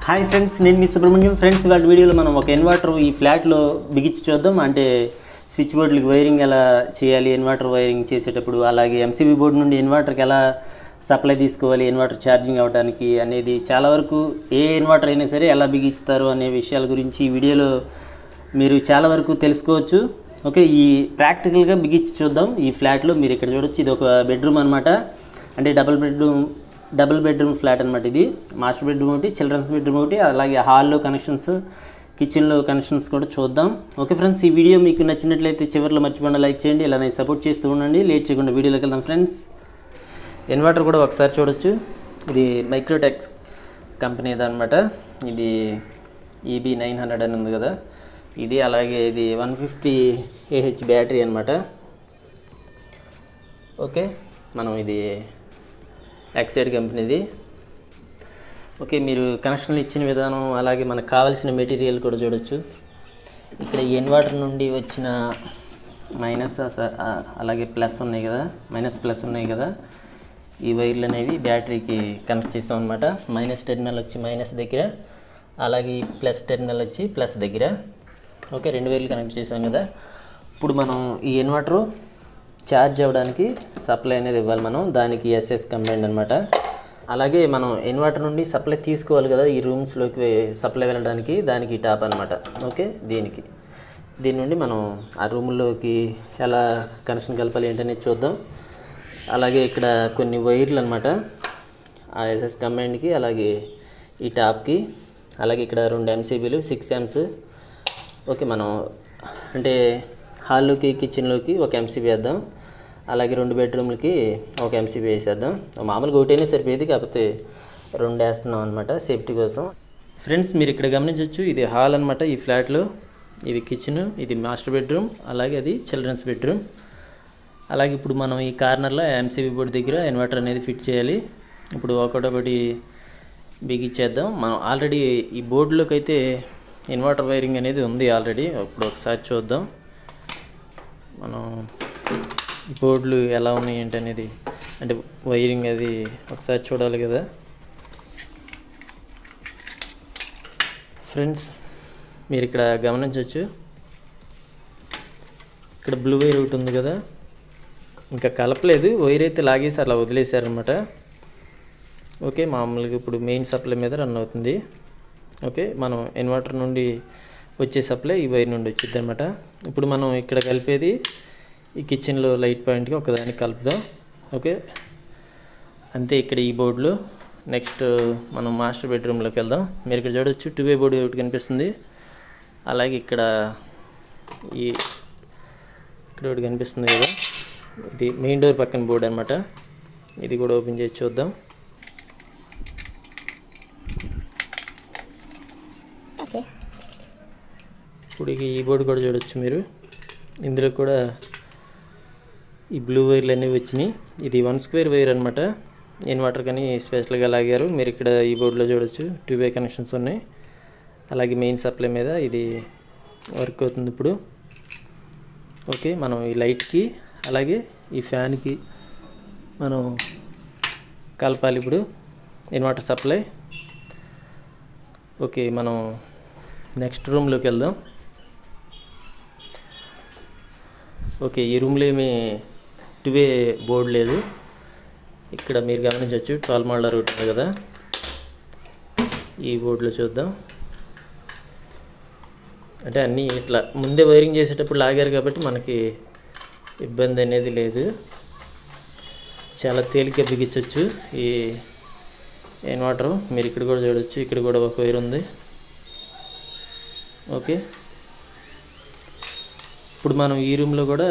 hi friends నేను మీ Subrahmanyam friends ఇవాళ వీడియోలో మనం ఒక ఇన్వర్టర్ ఈ ఫ్లాట్లో బిగించి చూద్దాం అంటే స్విచ్ బోర్డులకు వైరింగ్ ఎలా చేయాలి ఇన్వర్టర్ వైరింగ్ చేసేటప్పుడు అలాగే ఎంసీబీ బోర్డు నుండి ఇన్వర్టర్కి ఎలా సప్లై తీసుకోవాలి ఇన్వర్టర్ ఛార్జింగ్ అవ్వడానికి అనేది చాలా వరకు ఏ ఇన్వర్టర్ అయినా సరే ఎలా బిగిస్తారు అనే విషయాల గురించి ఈ వీడియోలో మీరు చాలా వరకు తెలుసుకోవచ్చు ఓకే ఈ ప్రాక్టికల్గా బిగించి చూద్దాం ఈ ఫ్లాట్లో మీరు ఇక్కడ చూడొచ్చు ఇది ఒక బెడ్రూమ్ అనమాట అంటే double bedroom double bedroom flat అనమాట ఇది మాస్టర్ బెడ్రూమ్ ఒకటి చిల్డ్రన్స్ బెడ్రూమ్ ఒకటి అలాగే హాల్లో కనెక్షన్స్ కిచెన్లో కనెక్షన్స్ కూడా చూద్దాం ఓకే ఫ్రెండ్స్ ఈ వీడియో మీకు నచ్చినట్లయితే చివరిలో మర్చిపోండి లైక్ చేయండి ఇలానే సపోర్ట్ చేస్తూ ఉండండి లేట్ చేయకుండా వీడియోలోకి వెళ్దాం ఫ్రెండ్స్ ఇన్వర్టర్ కూడా ఒకసారి చూడొచ్చు ఇది మైక్రోటెక్స్ కంపెనీ అనమాట ఇది ఈబీ నైన్ హండ్రెడ్ అని ఉంది కదా ఇది అలాగే ఇది వన్ ఫిఫ్టీ ఏహెచ్ బ్యాటరీ అనమాట ఓకే మనం ఇది ఎక్సైడ్ కంపెనీది ఓకే మీరు కనెక్షన్లు ఇచ్చిన విధానం అలాగే మనకు కావాల్సిన మెటీరియల్ కూడా చూడొచ్చు ఇక్కడ ఈ ఇన్వర్టర్ నుండి వచ్చిన మైనస్ అస- ఆ, అలాగే ప్లస్ ఉన్నాయి కదా మైనస్ ప్లస్ ఉన్నాయి కదా ఈ వైర్లు అనేవి బ్యాటరీకి కనెక్ట్ చేసాం అనమాట మైనస్ టెర్మినల్ వచ్చి మైనస్ దగ్గర అలాగే ఈ ప్లస్ టెర్మినల్ వచ్చి ప్లస్ దగ్గర ఓకే రెండు వైర్లు కనెక్ట్ చేసాం కదా ఇప్పుడు మనం ఈ ఇన్వర్టరు ఛార్జ్ అవ్వడానికి సప్లై అనేది ఇవ్వాలి మనం దానికి ఎస్ఎస్ కంబైండ్ అనమాట అలాగే మనం ఇన్వర్టర్ నుండి సప్లై తీసుకోవాలి కదా ఈ రూమ్స్లోకి సప్లై వెళ్ళడానికి దానికి టాప్ అనమాట ఓకే దీనికి దీని నుండి మనం ఆ రూమ్లోకి ఎలా కనెక్షన్ కలపాలి ఏంటనేది చూద్దాం అలాగే ఇక్కడ కొన్ని వైర్లు అనమాట ఆ ఎస్ఎస్ కంబైండ్కి అలాగే ఈ టాప్కి అలాగే ఇక్కడ రెండు ఎంసీబీలు సిక్స్ ఎమ్స్ ఓకే మనం అంటే హాల్లోకి కిచెన్లోకి ఒక ఎంసీబీ వేద్దాం అలాగే రెండు బెడ్రూమ్లకి ఒక ఎంసీబీ వేసేద్దాం మామూలుగా ఒకటైనా సరిపోయేది కాకపోతే రెండు వేస్తున్నాం అనమాట సేఫ్టీ కోసం ఫ్రెండ్స్ మీరు ఇక్కడ గమనించవచ్చు ఇది హాల్ అనమాట ఈ ఫ్లాట్లో ఇది కిచెన్ ఇది మాస్టర్ బెడ్రూమ్ అలాగే అది చిల్డ్రన్స్ బెడ్రూమ్ అలాగే ఇప్పుడు మనం ఈ కార్నర్లో ఎంసీబీ బోర్డు దగ్గర ఇన్వర్టర్ అనేది ఫిట్ చేయాలి ఇప్పుడు ఒకటొకటి బిగిచ్చేద్దాం మనం ఆల్రెడీ ఈ బోర్డులోకి అయితే ఇన్వర్టర్ వైరింగ్ అనేది ఉంది ఆల్రెడీ ఇప్పుడు ఒకసారి చూద్దాం మనం ఈ బోర్డులు ఎలా ఉన్నాయి ఏంటి అనేది అంటే వైరింగ్ అది ఒకసారి చూడాలి కదా ఫ్రెండ్స్ మీరు ఇక్కడ గమనించవచ్చు ఇక్కడ బ్లూ వైర్ ఒకటి ఉంది కదా ఇంకా కలపలేదు వైర్ అయితే లాగేసి అలా వదిలేశారనమాట ఓకే మామూలుగా ఇప్పుడు మెయిన్ సప్లై మీద రన్ అవుతుంది ఓకే మనం ఇన్వర్టర్ నుండి వచ్చే సప్లై ఈ వైర్ నుండి వచ్చింది అనమాట ఇప్పుడు మనం ఇక్కడ కలిపేది ఈ కిచెన్లో లైట్ పాయింట్కి ఒకదానికి కలుపుదాం ఓకే అంతే ఇక్కడ ఈ బోర్డులో నెక్స్ట్ మనం మాస్టర్ బెడ్రూమ్లోకి వెళ్దాం మీరు ఇక్కడ చూడొచ్చు టూ వే బోర్డు ఒకటి కనిపిస్తుంది అలాగే ఇక్కడ ఈ ఇక్కడ ఒకటి కనిపిస్తుంది కదా ఇది మెయిన్ డోర్ పక్కన బోర్డు అనమాట ఇది కూడా ఓపెన్ చేసి చూద్దాం ఓకే ఇప్పుడు ఈ బోర్డు కూడా చూడొచ్చు మీరు ఇందులో కూడా ఈ బ్లూ వైర్లు అనేవి వచ్చినాయి ఇది వన్ స్క్వేర్ వైర్ అనమాట ఇన్వర్టర్ కానీ స్పెషల్గా లాగారు మీరు ఇక్కడ ఈ బోర్డులో చూడొచ్చు టూ వే కనెక్షన్స్ ఉన్నాయి అలాగే మెయిన్ సప్లై మీద ఇది వర్క్ అవుతుంది ఇప్పుడు ఓకే మనం ఈ లైట్కి అలాగే ఈ ఫ్యాన్కి మనం కలపాలి ఇప్పుడు ఇన్వర్టర్ సప్లై ఓకే మనం నెక్స్ట్ రూమ్లోకి వెళ్దాం ఓకే ఈ రూమ్లో ఏమి టువే బోర్డు లేదు ఇక్కడ మీరు గమనించవచ్చు ట్వెల్వ్ మోడల్ రూట్ ఉంది కదా ఈ బోర్డులో చూద్దాం అంటే అన్నీ ఇట్లా ముందే వైరింగ్ చేసేటప్పుడు లాగారు కాబట్టి మనకి ఇబ్బంది అనేది లేదు చాలా తేలిక బిగించవచ్చు ఈ ఇన్వర్టర్ మీరు ఇక్కడ కూడా చూడొచ్చు ఇక్కడ కూడా ఒక వైర్ ఉంది ఓకే ఇప్పుడు మనం ఈ రూమ్లో కూడా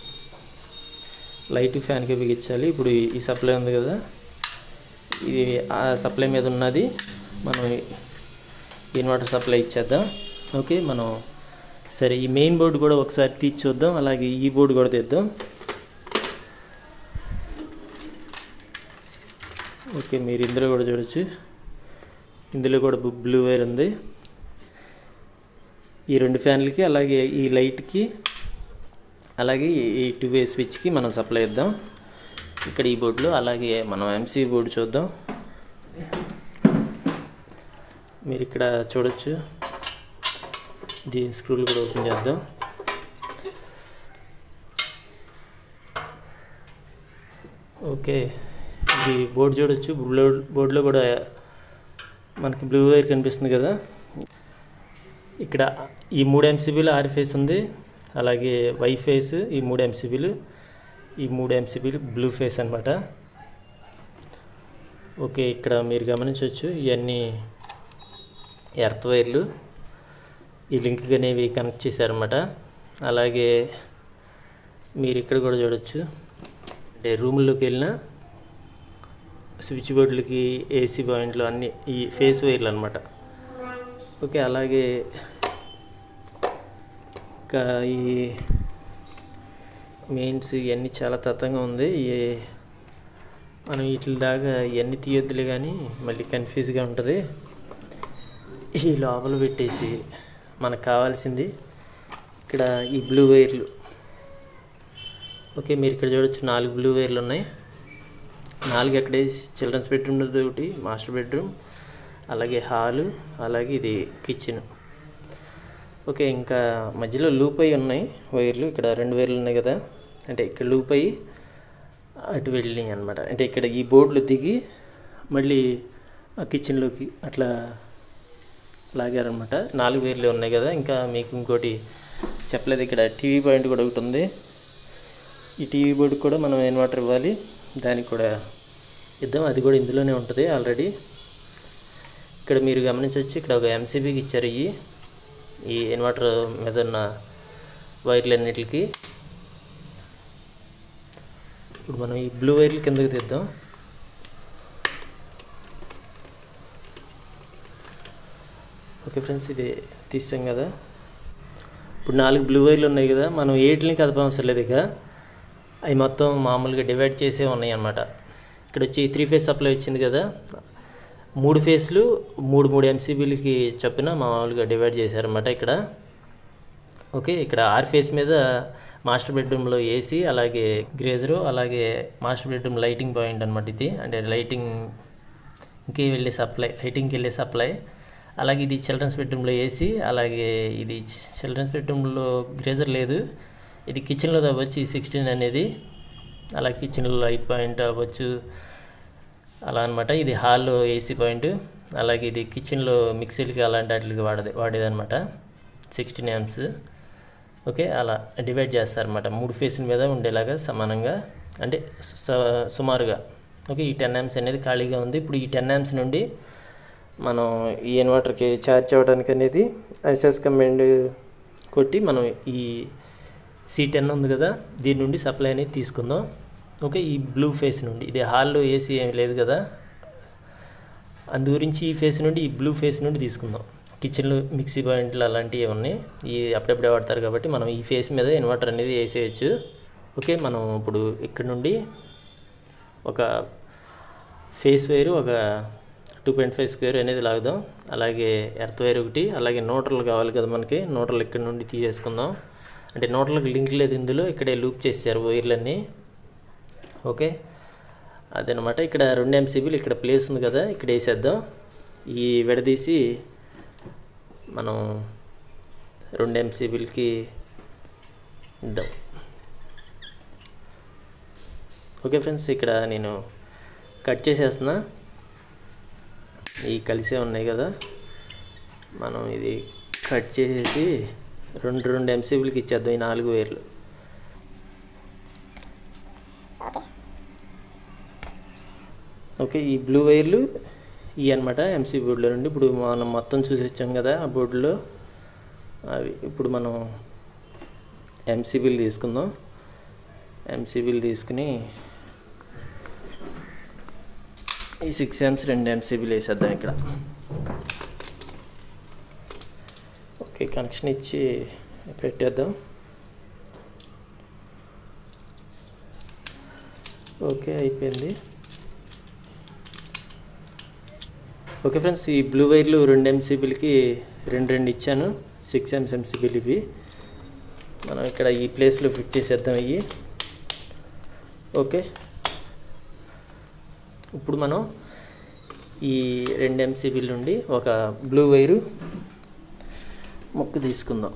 లైట్ ఫ్యాన్కి బిగించాలి ఇప్పుడు ఈ- ఈ సప్లై ఉంది కదా ఇది ఆ సప్లై మీద ఉన్నది మనం ఇన్వర్టర్ సప్లై ఇచ్చేద్దాం ఓకే మనం సరే ఈ మెయిన్ బోర్డు కూడా ఒకసారి తీసి చూద్దాం అలాగే ఈ బోర్డు కూడా తెద్దాం ఓకే మీరు ఇందులో కూడా చూడొచ్చు ఇందులో కూడా బు- బ్లూ వైర్ ఉంది ఈ రెండు ఫ్యాన్లకి అలాగే ఈ లైట్కి అలాగే ఈ టూ వే స్విచ్కి మనం సప్లై ఇద్దాం ఇక్కడ ఈ బోర్డులో అలాగే మనం ఎంసీ బోర్డు చూద్దాం మీరు ఇక్కడ చూడొచ్చు దీని స్క్రూలు కూడా ఓపెన్ చేద్దాం ఓకే ఇది బోర్డు చూడొచ్చు బోర్డు బోర్డులో కూడా మనకి బ్లూ వైర్ కనిపిస్తుంది కదా ఇక్కడ ఈ మూడు ఎంసీబీలు ఆర్ ఫేస్ ఉంది అలాగే వై ఫేస్ ఈ మూడు ఎంసీబీలు ఈ మూడు ఎంసీబీలు బ్లూ ఫేస్ అనమాట ఓకే ఇక్కడ మీరు గమనించవచ్చు ఇవన్నీ ఎర్త్ వైర్లు ఈ లింక్ అనేవి కనెక్ట్ చేశారనమాట అలాగే మీరు ఇక్కడ కూడా చూడొచ్చు అంటే రూముల్లోకి వెళ్ళిన స్విచ్ బోర్డులకి ఏసీ పాయింట్లు అన్నీ ఈ ఫేస్ వైర్లు అనమాట ఓకే అలాగే ఇంకా ఈ మెయిన్స్ ఇవన్నీ చాలా తత్వంగా ఉంది ఈ మనం వీటి దాకా ఇవన్నీ తీయొద్దులే కానీ మళ్ళీ కన్ఫ్యూజ్గా ఉంటుంది ఈ లోపల పెట్టేసి మనకు కావాల్సింది ఇక్కడ ఈ బ్లూ వైర్లు ఓకే మీరు ఇక్కడ చూడొచ్చు నాలుగు బ్లూ వైర్లు ఉన్నాయి నాలుగు ఎక్కడే చిల్డ్రన్స్ బెడ్రూమ్ ఒకటి మాస్టర్ బెడ్రూమ్ అలాగే హాలు అలాగే ఇది కిచెన్ ఓకే ఇంకా మధ్యలో లూప్ అయి ఉన్నాయి వైర్లు ఇక్కడ రెండు వైర్లు ఉన్నాయి కదా అంటే ఇక్కడ లూప్ అయ్యి అటు వెళ్ళినాయి అనమాట అంటే ఇక్కడ ఈ బోర్డులు దిగి మళ్ళీ ఆ కిచెన్లోకి అట్లా లాగారనమాట నాలుగు వైర్లు ఉన్నాయి కదా ఇంకా మీకు ఇంకోటి చెప్పలేదు ఇక్కడ టీవీ పాయింట్ కూడా ఒకటి ఉంది ఈ టీవీ బోర్డు కూడా మనం ఇన్వర్టర్ ఇవ్వాలి దానికి కూడా ఇద్దాం అది కూడా ఇందులోనే ఉంటుంది ఆల్రెడీ ఇక్కడ మీరు గమనించవచ్చు ఇక్కడ ఒక ఎంసీబీకి ఇచ్చారు ఇవి ఈ ఇన్వర్టర్ మీద ఉన్న వైర్లు అన్నిటికి ఇప్పుడు మనం ఈ బ్లూ వైర్లు కిందకి తీద్దాం ఓకే ఫ్రెండ్స్ ఇది తీసాం కదా ఇప్పుడు నాలుగు బ్లూ వైర్లు ఉన్నాయి కదా మనం ఏటిని కదపవసరం లేదు ఇక అవి మొత్తం మామూలుగా డివైడ్ చేసే ఉన్నాయి అన్నమాట ఇక్కడ వచ్చి త్రీ ఫేస్ సప్లై వచ్చింది కదా మూడు ఫేస్లు మూడు మూడు ఎంసీబీలకి చొప్పున మామూలుగా డివైడ్ చేశారన్నమాట ఇక్కడ ఓకే ఇక్కడ ఆర్ ఫేస్ మీద మాస్టర్ బెడ్రూమ్లో ఏసీ అలాగే గ్రేజరు అలాగే మాస్టర్ బెడ్రూమ్ లైటింగ్ పాయింట్ అనమాట ఇది అంటే లైటింగ్ ఇంకే వెళ్ళే సప్లై లైటింగ్కి వెళ్ళే సప్లై అలాగే ఇది చిల్డ్రన్స్ బెడ్రూమ్లో ఏసీ అలాగే ఇది చిల్డ్రన్స్ బెడ్రూమ్లో గ్రేజర్ లేదు ఇది కిచెన్లో అవ్వచ్చు ఈ సిక్స్టీన్ అనేది అలా కిచెన్లో లైట్ పాయింట్ అవ్వచ్చు అలా అనమాట ఇది హాల్లో ఏసీ పాయింట్ అలాగే ఇది కిచెన్లో మిక్సీలకి అలాంటి వాటికి వాడేది వాడేదన్నమాట సిక్స్టీన్ ఎంస్ ఓకే అలా డివైడ్ చేస్తారన్నమాట మూడు ఫేసుల మీద ఉండేలాగా సమానంగా అంటే సు- సుమారుగా ఓకే ఈ టెన్ ఎంస్ అనేది ఖాళీగా ఉంది ఇప్పుడు ఈ టెన్ ఎంస్ నుండి మనం ఈ ఇన్వర్టర్కి ఛార్జ్ అవ్వడానికి అనేది ఐసెస్ కమాండ్ కొట్టి మనం ఈ సి టెన్ ఉంది కదా దీని నుండి సప్లై అనేది తీసుకుందాం ఓకే ఈ బ్లూ ఫేస్ నుండి ఇది హాల్లో ఏసీ ఏమి లేదు కదా అందు గురించి ఈ ఫేస్ నుండి ఈ బ్లూ ఫేస్ నుండి తీసుకుందాం కిచెన్లో మిక్సీ పాయింట్లు అలాంటివి ఉన్నాయి ఈ అప్పుడప్పుడే వాడతారు కాబట్టి మనం ఈ ఫేస్ మీద ఇన్వర్టర్ అనేది వేసేయచ్చు ఓకే మనం ఇప్పుడు ఇక్కడ నుండి ఒక ఫేస్ వైర్ ఒక టూ పాయింట్ ఫైవ్ స్క్వేర్ అనేది లాగుదాం అలాగే ఎర్త్ వైర్ ఒకటి అలాగే నోటర్లు కావాలి కదా మనకి నోటర్లు ఇక్కడ నుండి తీసేసుకుందాం అంటే నోటర్లకు లింక్ లేదు ఇందులో ఇక్కడే లూప్ చేశారు వైర్లన్నీ ఓకే అదనమాట ఇక్కడ రెండు ఎంసీబీలు ఇక్కడ ప్లేస్ ఉంది కదా ఇక్కడ వేసేద్దాం ఈ విడదీసి మనం రెండు ఎంసీబీలకి ఇద్దాం ఓకే ఫ్రెండ్స్ ఇక్కడ నేను కట్ చేసేస్తున్నా ఈ కలిసే ఉన్నాయి కదా మనం ఇది కట్ చేసేసి రెండు రెండు ఎంసీబీలకి ఇచ్చేద్దాం ఈ నాలుగు వేర్లు ఓకే ఈ బ్లూ వైర్లు ఇవి అనమాట ఎంసీ బోర్డులో నుండి ఇప్పుడు మనం మొత్తం చూసి వచ్చాం కదా ఆ బోర్డులో అవి ఇప్పుడు మనం ఎంసీబీలు తీసుకుందాం ఎంసీబీలు తీసుకుని ఈ సిక్స్ ఎంస్ రెండు ఎంసీబీలు వేసేద్దాం ఇక్కడ ఓకే కనెక్షన్ ఇచ్చి పెట్టేద్దాం ఓకే అయిపోయింది ఓకే ఫ్రెండ్స్ ఈ బ్లూ వైర్లు రెండు ఎంసీబీలకి రెండు రెండు ఇచ్చాను సిక్స్ ఎంస్ ఎంసీబీలు ఇవి మనం ఇక్కడ ఈ ప్లేస్లో ఫిట్ చేసేద్దాం ఇవి ఓకే ఇప్పుడు మనం ఈ రెండు ఎంసీబీల నుండి ఒక బ్లూ వైరు ముక్కు తీసుకుందాం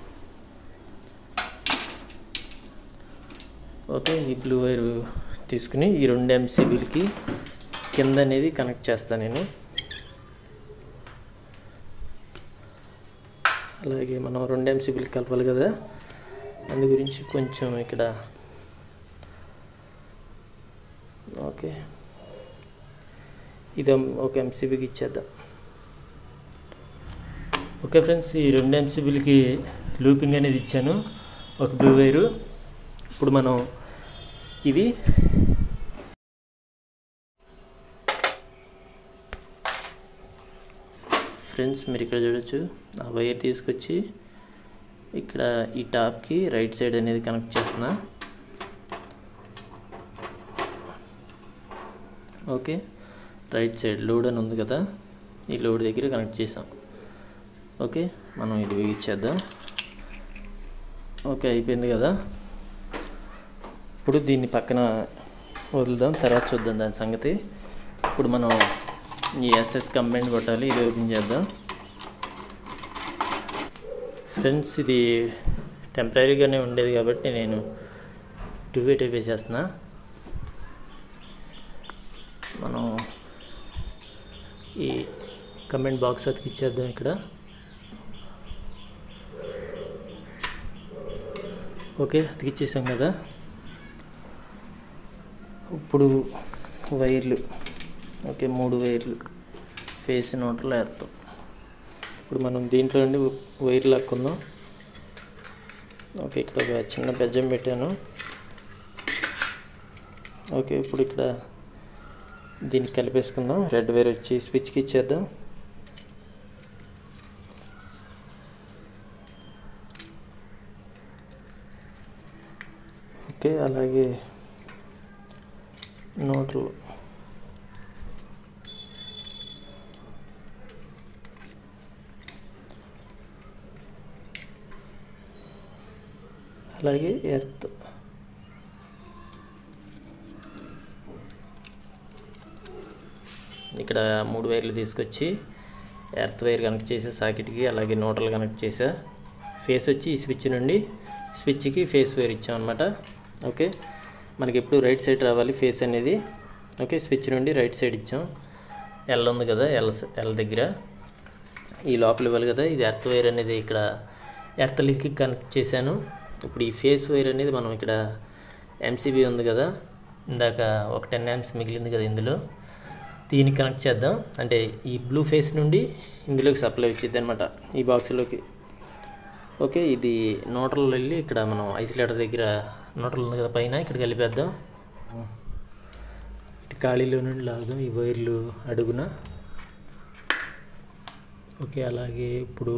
ఓకే ఈ బ్లూ వైర్ తీసుకుని ఈ రెండు ఎంసీబీలకి కింద అనేది కనెక్ట్ చేస్తాను నేను అలాగే మనం రెండు ఎంసీబీలు కలపాలి కదా అందు గురించి కొంచెం ఇక్కడ ఓకే ఇది ఒక ఎంసీబీకి ఇచ్చేద్దాం ఓకే ఫ్రెండ్స్ ఈ రెండు ఎంసీబీలకి లూపింగ్ అనేది ఇచ్చాను ఒక బ్లూ వైరు ఇప్పుడు మనం ఇది ఫ్రెండ్స్ మీరు ఇక్కడ చూడొచ్చు ఆ వైర్ తీసుకొచ్చి ఇక్కడ ఈ టాప్కి రైట్ సైడ్ అనేది కనెక్ట్ చేస్తున్నా ఓకే రైట్ సైడ్ లోడ్ అని ఉంది కదా ఈ లోడ్ దగ్గర కనెక్ట్ చేసాం ఓకే మనం ఇది బిగించేద్దాం ఓకే అయిపోయింది కదా ఇప్పుడు దీన్ని పక్కన వదులుదాం తర్వాత చూద్దాం దాని సంగతి ఇప్పుడు మనం ఈ ఎస్ఎస్ కంబైండ్ కొట్టాలి ఇది ఓపెన్ చేద్దాం ఫ్రెండ్స్ ఇది టెంపరీగానే ఉండేది కాబట్టి నేను టూ వే టైప్ వేసేస్తున్నా మనం ఈ కమెంట్ బాక్స్ అతికిచ్చేద్దాం ఇక్కడ ఓకే అతికిచ్చేసాం కదా ఇప్పుడు వైర్లు ఓకే మూడు వైర్లు ఫేస్ నోట్లో వేస్తాం ఇప్పుడు మనం దీంట్లో నుండి వైర్ లాక్కుందాం ఓకే ఇక్కడ ఒక చిన్న బెజ్జం పెట్టాను ఓకే ఇప్పుడు ఇక్కడ దీనికి కలిపేసుకుందాం రెడ్ వైర్ వచ్చి స్విచ్కి ఇచ్చేద్దాం ఓకే అలాగే నోట్లు అలాగే ఎర్త్ ఇక్కడ మూడు వైర్లు తీసుకొచ్చి ఎర్త్ వైర్ కనెక్ట్ చేసే సాకెట్కి అలాగే నోటలు కనెక్ట్ చేసా ఫేస్ వచ్చి ఈ స్విచ్ నుండి స్విచ్కి ఫేస్ వైర్ ఇచ్చామన్నమాట ఓకే మనకి ఎప్పుడు రైట్ సైడ్ రావాలి ఫేస్ అనేది ఓకే స్విచ్ నుండి రైట్ సైడ్ ఇచ్చాం ఎల్ ఉంది కదా ఎల్ ఎల్ దగ్గర ఈ లోపల ఇవ్వాలి కదా ఇది ఎర్త్ వైర్ అనేది ఇక్కడ ఎర్త్ లింక్కి కనెక్ట్ చేశాను ఇప్పుడు ఈ ఫేస్ వైర్ అనేది మనం ఇక్కడ ఎంసీబీ ఉంది కదా ఇందాక ఒక టెన్ యామ్స్ మిగిలింది కదా ఇందులో దీనికి కనెక్ట్ చేద్దాం అంటే ఈ బ్లూ ఫేస్ నుండి ఇందులోకి సప్లై వచ్చింది అనమాట ఈ బాక్స్లోకి ఓకే ఇది నోటర్లో వెళ్ళి ఇక్కడ మనం ఐసోలేటర్ దగ్గర నోటర్లు ఉంది కదా పైన ఇక్కడ కలిపేద్దాం ఇటు ఖాళీలో నుండి లాగుదాం ఈ వైర్లు అడుగున ఓకే అలాగే ఇప్పుడు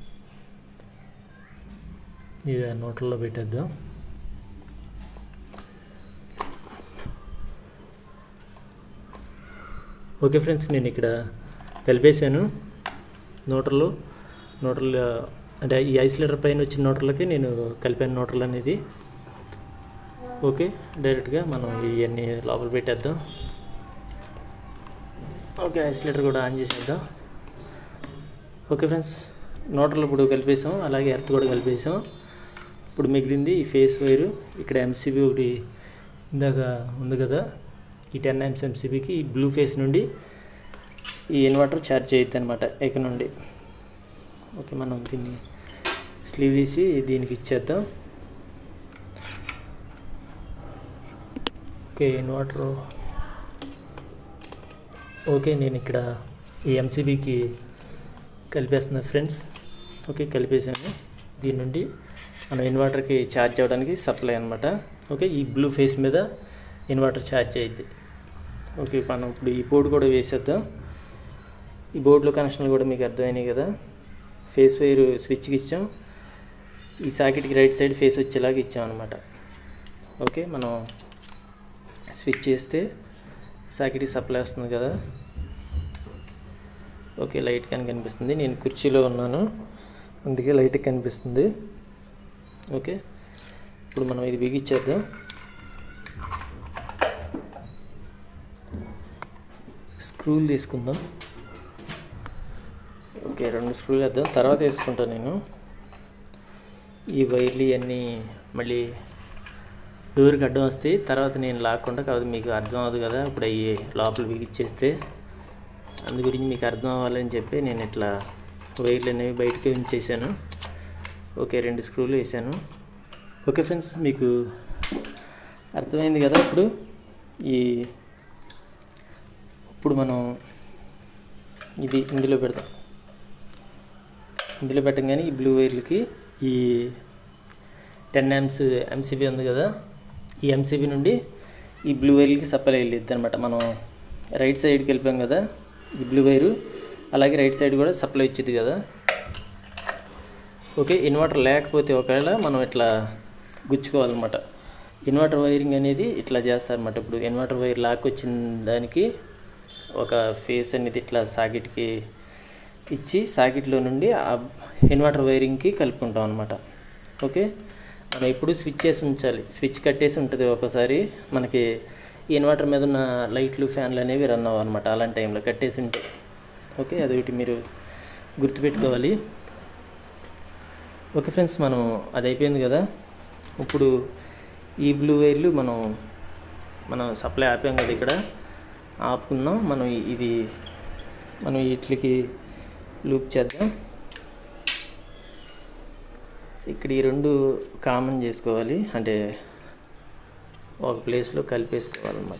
ఇది నోట్లలో పెట్టేద్దాం ఓకే ఫ్రెండ్స్ నేను ఇక్కడ కలిపేశాను నోటర్లు నోటర్లు అంటే ఈ ఐసోలేటర్ పైన వచ్చిన నోటర్లకి నేను కలిపాను నోటర్లు అనేది ఓకే డైరెక్ట్గా మనం ఇవన్నీ లోపల పెట్టేద్దాం ఓకే ఐసోలేటర్ కూడా ఆన్ చేసేద్దాం ఓకే ఫ్రెండ్స్ నోటర్లు ఇప్పుడు కలిపేసాం అలాగే ఎర్త్ కూడా కలిపేసాం ఇప్పుడు మిగిలింది ఈ ఫేస్ వైరు ఇక్కడ ఎంసీబీ ఒకటి ఇందాక ఉంది కదా ఈ టెన్ ఎంస్ ఎంసీబీకి ఈ బ్లూ ఫేస్ నుండి ఈ ఇన్వర్టర్ ఛార్జ్ చేయొద్దు అనమాట ఎక నుండి ఓకే మనం దీన్ని స్లీవ్ తీసి దీనికి ఇచ్చేద్దాం ఓకే ఇన్వర్టర్ ఓకే నేను ఇక్కడ ఈ ఎంసీబీకి కలిపేస్తున్నా ఫ్రెండ్స్ ఓకే కలిపేసాను దీని నుండి మనం ఇన్వర్టర్కి ఛార్జ్ అవ్వడానికి సప్లై అనమాట ఓకే ఈ బ్లూ ఫేస్ మీద ఇన్వర్టర్ ఛార్జ్ అయ్యిద్ది ఓకే మనం ఇప్పుడు ఈ బోర్డు కూడా వేసేద్దాం ఈ బోర్డులో కనెక్షన్లు కూడా మీకు అర్థమైనాయి కదా ఫేస్ వైర్ స్విచ్కి ఇచ్చాం ఈ సాకెట్కి రైట్ సైడ్ ఫేస్ వచ్చేలాగా ఇచ్చాం అనమాట ఓకే మనం స్విచ్ చేస్తే సాకెట్కి సప్లై వస్తుంది కదా ఓకే లైట్ కానీ కనిపిస్తుంది నేను కుర్చీలో ఉన్నాను అందుకే లైట్ కనిపిస్తుంది ఓకే ఇప్పుడు మనం ఇది బిగిచ్చేద్దాం స్క్రూ స్క్రూలు తీసుకుందాం ఓకే రెండు స్క్రూలు వేద్దాం తర్వాత వేసుకుంటాను నేను ఈ వైర్లు ఇవన్నీ మళ్ళీ డోర్కి అడ్డం వస్తాయి తర్వాత నేను లాక్కుండా కాబట్టి మీకు అర్థం అవ్వదు కదా ఇప్పుడు అవి లోపల బిగిచ్చేస్తే అందు గురించి మీకు అర్థం అవ్వాలని చెప్పి నేను ఇట్లా వైర్లు అనేవి బయటకే ఉంచేసాను ఓకే రెండు స్క్రూలు వేసాను ఓకే ఫ్రెండ్స్ మీకు అర్థమైంది కదా ఇప్పుడు ఈ ఇప్పుడు మనం ఇది ఇందులో పెడతాం ఇందులో పెట్టగానే ఈ బ్లూ వైర్లకి ఈ టెన్ ఎంస్ ఎంసీబీ ఉంది కదా ఈ ఎంసీబీ నుండి ఈ బ్లూ వైర్లకి సప్లై వెళ్ళిద్ది అనమాట మనం రైట్ సైడ్కి వెళ్ళిపోయాం కదా ఈ బ్లూ వైరు అలాగే రైట్ సైడ్ కూడా సప్లై ఇచ్చింది కదా ఓకే ఇన్వర్టర్ లేకపోతే ఒకవేళ మనం ఇట్లా గుచ్చుకోవాలన్నమాట ఇన్వర్టర్ వైరింగ్ అనేది ఇట్లా చేస్తారన్నమాట ఇప్పుడు ఇన్వర్టర్ వైర్ లాక్ వచ్చిన దానికి ఒక ఫేస్ అనేది ఇట్లా సాకెట్కి ఇచ్చి సాకెట్లో నుండి ఆ ఇన్వర్టర్ వైరింగ్కి కలుపుకుంటాం అనమాట ఓకే మనం ఎప్పుడు స్విచ్ చేసి ఉంచాలి స్విచ్ కట్టేసి ఉంటుంది ఒకసారి మనకి ఈ ఇన్వర్టర్ మీద ఉన్న లైట్లు ఫ్యాన్లు అనేవి రన్ అవ్వనమాట అనమాట అలాంటి టైంలో కట్టేసి ఉంటే ఓకే అదొకటి మీరు గుర్తుపెట్టుకోవాలి ఓకే ఫ్రెండ్స్ మనం అది అయిపోయింది కదా ఇప్పుడు ఈ బ్లూ వైర్లు మనం మనం సప్లై ఆపాం కదా ఇక్కడ ఆపుకుందాం మనం ఇది మనం వీటికి లూప్ చేద్దాం ఇక్కడ ఈ రెండు కామన్ చేసుకోవాలి అంటే ఒక ప్లేస్లో కలిపేసుకోవాలన్నమాట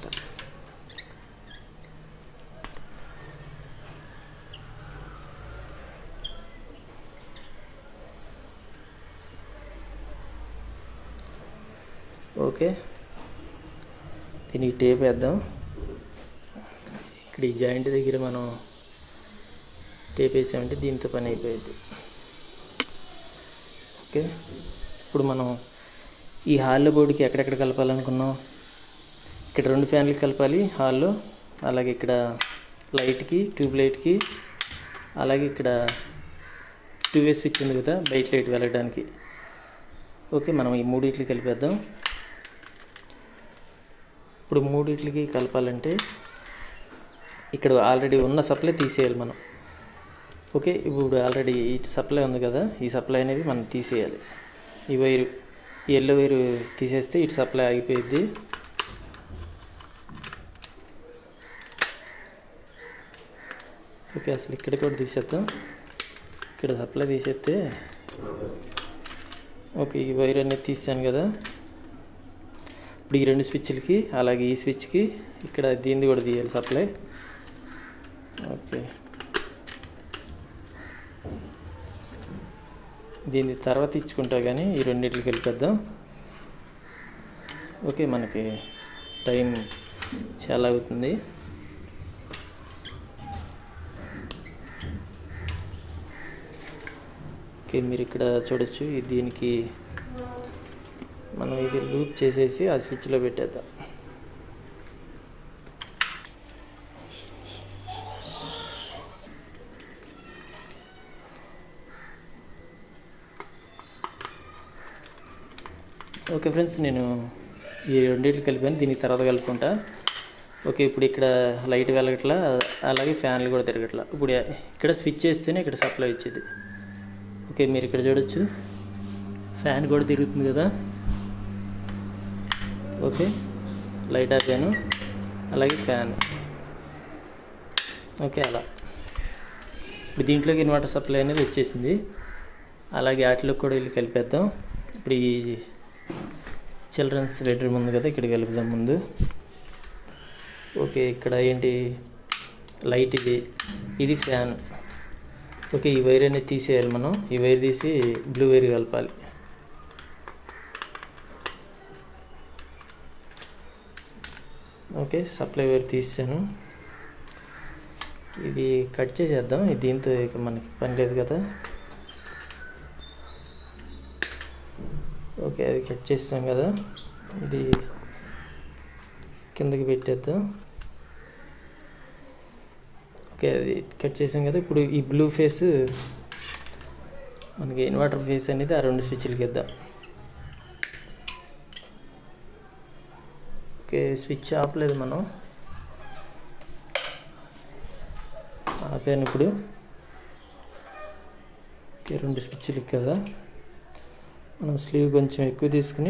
ఓకే దీనికి టేప్ వేద్దాం ఇక్కడ ఈ జాయింట్ దగ్గర మనం టేప్ వేసామంటే దీంతో పని అయిపోయింది ఓకే ఇప్పుడు మనం ఈ హాల్లో బోర్డుకి ఎక్కడెక్కడ కలపాలనుకున్నాం ఇక్కడ రెండు ఫ్యాన్లకి కలపాలి హాల్లో అలాగే ఇక్కడ లైట్కి ట్యూబ్ లైట్కి అలాగే ఇక్కడ టూ వే స్విచ్ ఉంది కదా బయట లైట్ వెళ్ళడానికి ఓకే మనం ఈ మూడింటికి కలిపేద్దాం ఇప్పుడు మూడింటికి కలపాలంటే ఇక్కడ ఆల్రెడీ ఉన్న సప్లై తీసేయాలి మనం ఓకే ఇప్పుడు ఆల్రెడీ ఈ సప్లై ఉంది కదా ఈ సప్లై అనేది మనం తీసేయాలి ఈ వైరు ఈ ఎల్లో వైరు తీసేస్తే ఇటు సప్లై ఆగిపోయింది ఓకే అసలు ఇక్కడ కూడా తీసేద్దాం ఇక్కడ సప్లై తీసేస్తే ఓకే ఈ వైర్ అనేది తీసాను కదా ఇప్పుడు ఈ రెండు స్విచ్లకి అలాగే ఈ స్విచ్కి ఇక్కడ దీన్ని కూడా తీయాలి సప్లై ఓకే దీన్ని తర్వాత ఇచ్చుకుంటా కానీ ఈ రెండింటికి వెళ్ళిపోద్దాం ఓకే మనకి టైం చాలా అవుతుంది ఓకే మీరు ఇక్కడ చూడొచ్చు ఈ దీనికి మనం ఇది లూప్ చేసేసి ఆ స్విచ్లో పెట్టేద్దాం ఓకే ఫ్రెండ్స్ నేను ఈ రెండింటికి కలిపాను దీనికి తర్వాత కలుపుకుంటా ఓకే ఇప్పుడు ఇక్కడ లైట్ వెలగట్లా అలాగే ఫ్యాన్లు కూడా తిరగట్లా ఇప్పుడు ఇక్కడ స్విచ్ చేస్తేనే ఇక్కడ సప్లై వచ్చేది ఓకే మీరు ఇక్కడ చూడొచ్చు ఫ్యాన్ కూడా తిరుగుతుంది కదా ఓకే లైట్ ఆపాను అలాగే ఫ్యాన్ ఓకే అలా ఇప్పుడు దీంట్లోకి ఇన్వర్టర్ సప్లై అనేది వచ్చేసింది అలాగే వాటిలోకి కూడా వెళ్ళి కలిపేద్దాం ఇప్పుడు ఈ చిల్డ్రన్స్ బెడ్రూమ్ ఉంది కదా ఇక్కడికి వెళ్దాం ముందు ఓకే ఇక్కడ ఏంటి లైట్ ఇది ఇది ఫ్యాన్ ఓకే ఈ వైర్ అనేది తీసేయాలి మనం ఈ వైర్ తీసి బ్లూ వైర్ కలపాలి ఓకే సప్లై వైర్ తీసాను ఇది కట్ చేసేద్దాం ఇది దీంతో ఇక మనకి పని లేదు కదా ఓకే అది కట్ చేస్తాం కదా ఇది కిందకి పెట్టేద్దాం ఓకే అది కట్ చేసాం కదా ఇప్పుడు ఈ బ్లూ ఫేస్ మనకి ఇన్వర్టర్ ఫేస్ అనేది ఆ రెండు స్విచ్లకి ఇద్దాం ఓకే స్విచ్ ఆపలేదు మనం ఆపాను ఇప్పుడు ఓకే రెండు స్విచ్లు కదా మనం స్లీవ్ కొంచెం ఎక్కువ తీసుకుని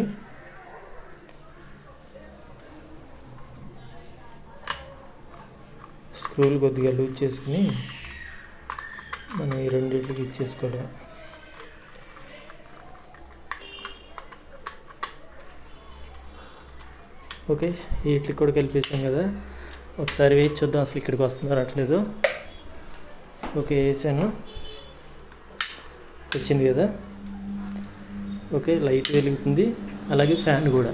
స్క్రూలు కొద్దిగా లూజ్ చేసుకుని మనం ఈ రెండింటికి ఇచ్చేసుకోవడం ఓకే వీటికి కూడా కలిపేసాం కదా ఒకసారి వేసి చూద్దాం అసలు ఇక్కడికి వస్తుందో రావట్లేదు ఓకే వేసాను వచ్చింది కదా ఓకే లైట్ వెలుగుతుంది అలాగే ఫ్యాన్ కూడా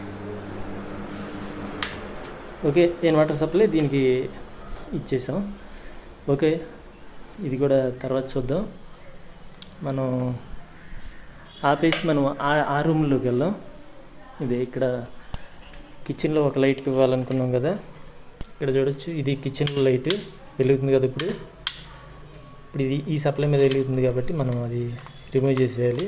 ఓకే ఇన్వర్టర్ సప్లై దీనికి ఇచ్చేసాం ఓకే ఇది కూడా తర్వాత చూద్దాం మనం ఆపేసి మనం ఆ ఆ రూమ్లోకి వెళ్దాం ఇది ఇక్కడ కిచెన్లో ఒక లైట్కి ఇవ్వాలనుకున్నాం కదా ఇక్కడ చూడొచ్చు ఇది కిచెన్లో లైట్ వెలుగుతుంది కదా ఇప్పుడు ఇప్పుడు ఇది ఈ సప్లై మీద వెలుగుతుంది కాబట్టి మనం అది రిమూవ్ చేసేయాలి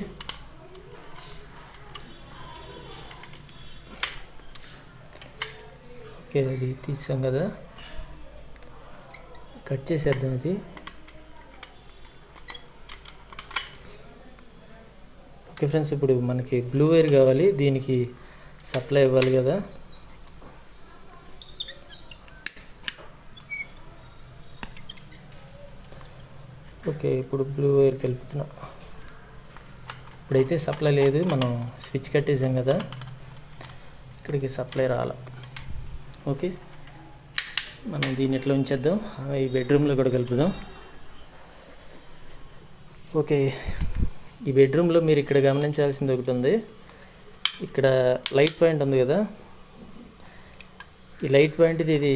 ఓకే అది తీసాం కదా కట్ చేసేద్దాం అది ఓకే ఫ్రెండ్స్ ఇప్పుడు మనకి బ్లూ వైర్ కావాలి దీనికి సప్లై ఇవ్వాలి కదా ఓకే ఇప్పుడు బ్లూ వైర్ కలుపుతున్నా ఇప్పుడైతే సప్లై లేదు మనం స్విచ్ కట్టేసాం కదా ఇక్కడికి సప్లై రాల ఓకే మనం దీన్ని ఎట్లా ఉంచేద్దాం ఆ, ఈ బెడ్రూమ్లో కూడా కలుపుదాం ఓకే ఈ బెడ్రూమ్లో మీరు ఇక్కడ గమనించాల్సింది ఒకటి ఉంది ఇక్కడ లైట్ పాయింట్ ఉంది కదా ఈ లైట్ పాయింట్ ఇది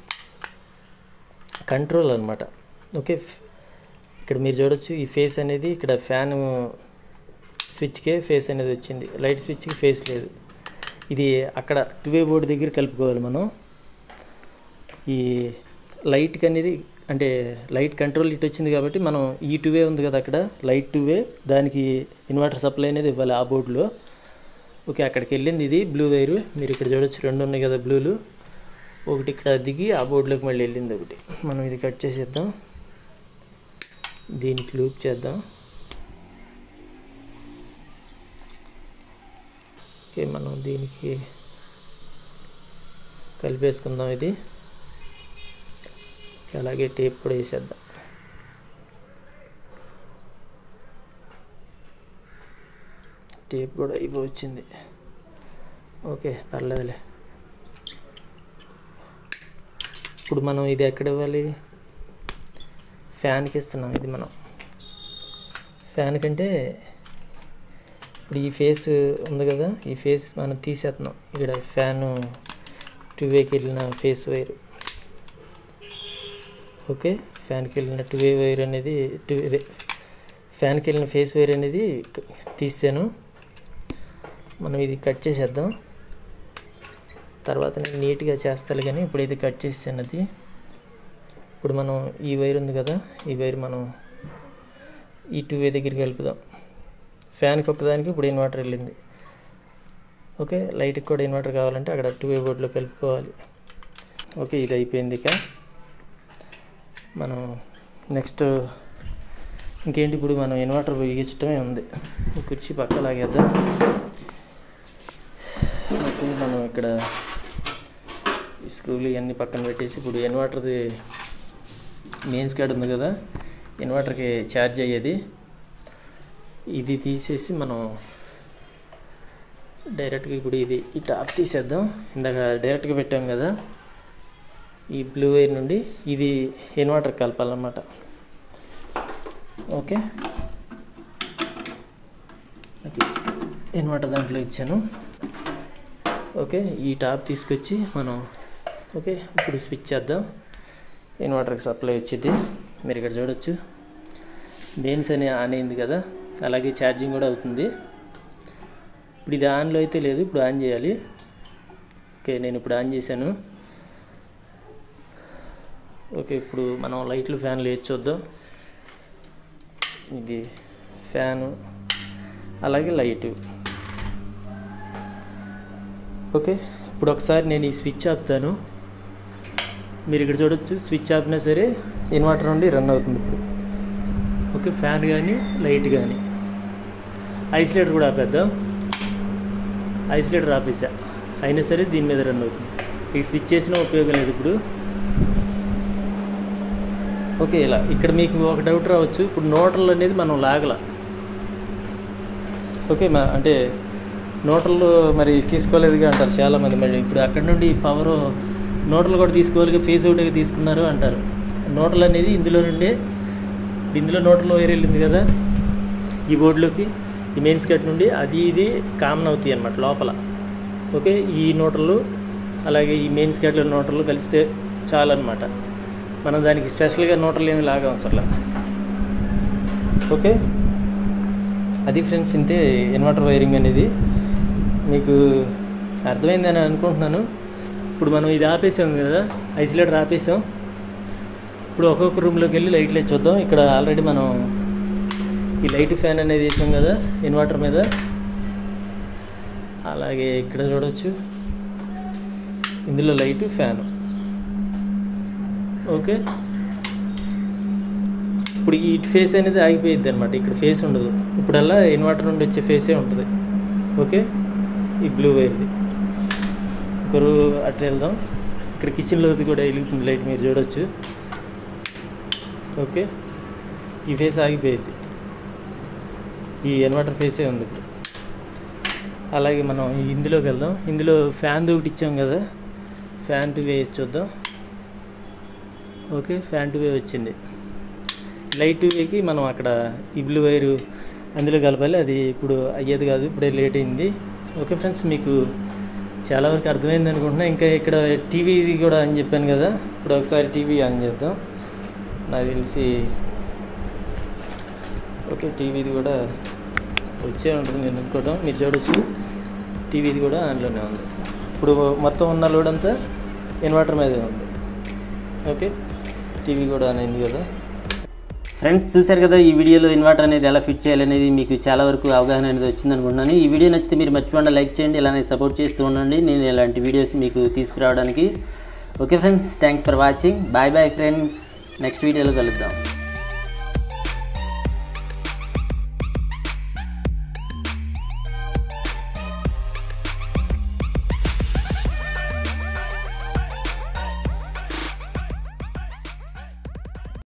కంట్రోల్ అనమాట ఓకే ఫ్- ఇక్కడ మీరు చూడొచ్చు ఈ ఫేస్ అనేది ఇక్కడ ఫ్యాన్ స్విచ్కే ఫేస్ అనేది వచ్చింది లైట్ స్విచ్కి ఫేస్ లేదు ఇది అక్కడ టూ వే బోర్డు దగ్గర కలుపుకోవాలి మనం ఈ లైట్కి అనేది అంటే లైట్ కంట్రోల్ ఇటు వచ్చింది కాబట్టి మనం ఈ టూ వే ఉంది కదా అక్కడ లైట్ టూ వే దానికి ఇన్వర్టర్ సప్లై అనేది ఇవ్వాలి ఆ బోర్డులో ఓకే అక్కడికి వెళ్ళింది ఇది బ్లూ వైరు మీరు ఇక్కడ చూడొచ్చు రెండు ఉన్నాయి కదా బ్లూలు ఒకటి ఇక్కడ దిగి ఆ బోర్డులోకి మళ్ళీ వెళ్ళింది ఒకటి మనం ఇది కట్ చేసేద్దాం దీనికి లూప్ చేద్దాం ఓకే మనం దీనికి కలిపేసుకుందాం ఇది అలాగే టేప్ కూడా వేసేద్దాం టేప్ కూడా అయిపో వచ్చింది ఓకే పర్లేదులే ఇప్పుడు మనం ఇది ఎక్కడ ఇవ్వాలి ఫ్యాన్కి ఇస్తున్నాం ఇది మనం ఫ్యాన్ కంటే ఇప్పుడు ఈ ఫేస్ ఉంది కదా ఈ ఫేస్ మనం తీసేస్తున్నాం ఇక్కడ ఫ్యాను టూ వేకి వెళ్ళిన ఫేస్ వైర్ ఓకే ఫ్యాన్కి వెళ్ళిన టూ వే వైర్ అనేది టూ ఇదే ఫ్యాన్కి వెళ్ళిన ఫేస్ వైర్ అనేది క- తీసాను మనం ఇది కట్ చేసేద్దాం తర్వాత నేను నీట్గా చేస్తాను కానీ ఇప్పుడైతే కట్ చేసాను అది ఇప్పుడు మనం ఈ వైర్ ఉంది కదా ఈ వైర్ మనం ఈ టూ వే దగ్గరికి కలుపుదాం ఫ్యాన్కి ఒక్కదానికి ఇప్పుడు ఇన్వర్టర్ వెళ్ళింది ఓకే లైట్కి కూడా ఇన్వర్టర్ కావాలంటే అక్కడ టూ వే బోర్డులో కలుపుకోవాలి ఓకే ఇది అయిపోయింది ఇక మనం నెక్స్ట్ ఇంకేంటి ఇప్పుడు మనం ఇన్వర్టర్ బిగించడమే ఉంది ఈ కుర్చీ పక్క లాగేద్దాం అయితే మనం ఇక్కడ ఈ స్క్రూలు ఇవన్నీ పక్కన పెట్టేసి ఇప్పుడు ఇన్వర్టర్ది మెయిన్స్ కార్డ్ ఉంది కదా ఇన్వర్టర్కి ఛార్జ్ అయ్యేది ఇది తీసేసి మనం డైరెక్ట్గా ఇప్పుడు ఇది ఈ టాప్ తీసేద్దాం ఇందాక డైరెక్ట్గా పెట్టాం కదా ఈ బ్లూ వైర్ నుండి ఇది ఇన్వర్టర్ కలపాలన్నమాట ఓకే ఓకే ఇన్వర్టర్ దాంట్లో ఇచ్చాను ఓకే ఈ టాప్ తీసుకొచ్చి మనం ఓకే ఇప్పుడు స్విచ్ చేద్దాం ఇన్వర్టర్కి సప్లై వచ్చింది మీరు ఇక్కడ చూడొచ్చు మెయిన్స్ అని ఆన్ అయింది కదా అలాగే ఛార్జింగ్ కూడా అవుతుంది ఇప్పుడు ఇది ఆన్లో అయితే లేదు ఇప్పుడు ఆన్ చేయాలి ఓకే నేను ఇప్పుడు ఆన్ చేశాను ఓకే ఇప్పుడు మనం లైట్లు ఫ్యాన్లు వేసి చూద్దాం ఇది ఫ్యాను అలాగే లైటు ఓకే ఇప్పుడు ఒకసారి నేను ఈ స్విచ్ ఆపుతాను మీరు ఇక్కడ చూడొచ్చు స్విచ్ ఆపినా సరే ఇన్వర్టర్ నుండి రన్ అవుతుంది ఇప్పుడు ఓకే ఫ్యాన్ కానీ లైట్ కానీ ఐసోలేటర్ కూడా ఆపేద్దాం ఐసోలేటర్ ఆపేసా అయినా సరే దీని మీద రన్ అవుతుంది ఇక స్విచ్ చేసినా ఉపయోగం లేదు ఇప్పుడు ఓకే ఇలా ఇక్కడ మీకు ఒక డౌట్ రావచ్చు ఇప్పుడు నోటల్ అనేది మనం లాగల ఓకే మా అంటే నోటలు మరి తీసుకోలేదుగా అంటారు చాలామంది మరి ఇప్పుడు అక్కడ నుండి పవర్ నోటలు కూడా తీసుకోవాలి ఫేస్ అవుట్గా తీసుకున్నారు అంటారు నోటలు అనేది ఇందులో నుండే ఇందులో నోటలో వైర్ వెళ్ళింది కదా ఈ బోర్డులోకి ఈ మెయిన్ స్కర్ట్ నుండి అది ఇది కామన్ అవుతాయి అన్నమాట లోపల ఓకే ఈ నోటలు అలాగే ఈ మెయిన్ స్కర్ట్లో నోటలు కలిస్తే చాలన్నమాట మనం దానికి స్పెషల్గా నోటలు ఏమి లాగా అవసరం ఓకే అది ఫ్రెండ్స్ ఇంతే ఇన్వర్టర్ వైరింగ్ అనేది మీకు అర్థమైందని అనుకుంటున్నాను ఇప్పుడు మనం ఇది ఆపేసాం కదా ఐసోలేటర్ ఆపేసాం ఇప్పుడు ఒక్కొక్క రూమ్లోకి వెళ్ళి లైట్లు వేసి చూద్దాం ఇక్కడ ఆల్రెడీ మనం ఈ లైట్ ఫ్యాన్ అనేది వేసాం కదా ఇన్వర్టర్ మీద అలాగే ఇక్కడ చూడవచ్చు ఇందులో లైట్ ఫ్యాన్ ఓకే ఇప్పుడు ఈ ఫేస్ అనేది ఆగిపోయింది అనమాట ఇక్కడ ఫేస్ ఉండదు ఇప్పుడల్లా ఇన్వర్టర్ నుండి వచ్చే ఫేసే ఉంటుంది ఓకే ఈ బ్లూ వైర్ది ఒకరు అట్లా వెళ్దాం ఇక్కడ కిచెన్లోది కూడా వెలుగుతుంది లైట్ మీరు చూడొచ్చు ఓకే ఈ ఫేస్ ఆగిపోయింది ఈ ఇన్వర్టర్ ఫేసే ఉంది ఇప్పుడు అలాగే మనం ఇందులోకి వెళ్దాం ఇందులో ఫ్యాన్ ఒకటి ఇచ్చాం కదా ఫ్యాన్ టు వేసి చూద్దాం ఓకే ఫ్యాన్ టు వే వచ్చింది లైట్ వేకి మనం అక్కడ ఈ బ్లూ వైరు అందులో కలపాలి అది ఇప్పుడు అయ్యేది కాదు ఇప్పుడే లేట్ అయింది ఓకే ఫ్రెండ్స్ మీకు చాలా వరకు అర్థమైంది అనుకుంటున్నా ఇంకా ఇక్కడ టీవీ కూడా అని చెప్పాను కదా ఇప్పుడు ఒకసారి టీవీ ఆన్ చేద్దాం నాకు తెలిసి ఓకే టీవీది కూడా వచ్చే ఉంటుంది నేను అనుకోవడం మీరు చూడొచ్చు టీవీది కూడా ఆన్లోనే ఉంది ఇప్పుడు మొత్తం ఉన్న లోడ్ అంతా ఇన్వర్టర్ మీదే ఉంది ఓకే టీవీ కూడా ఆన్ అయింది కదా ఫ్రెండ్స్ చూశారు కదా ఈ వీడియోలో ఇన్వర్టర్ అనేది ఎలా ఫిట్ చేయాలనేది మీకు చాలా వరకు అవగాహన అనేది వచ్చింది అనుకుంటున్నాను ఈ వీడియో నచ్చితే మీరు మర్చిపోకుండా లైక్ చేయండి ఇలానే సపోర్ట్ చేస్తూ ఉండండి నేను ఇలాంటి వీడియోస్ మీకు తీసుకురావడానికి okay friends thanks for watching bye bye friends next వీడియోలో కలుద్దాం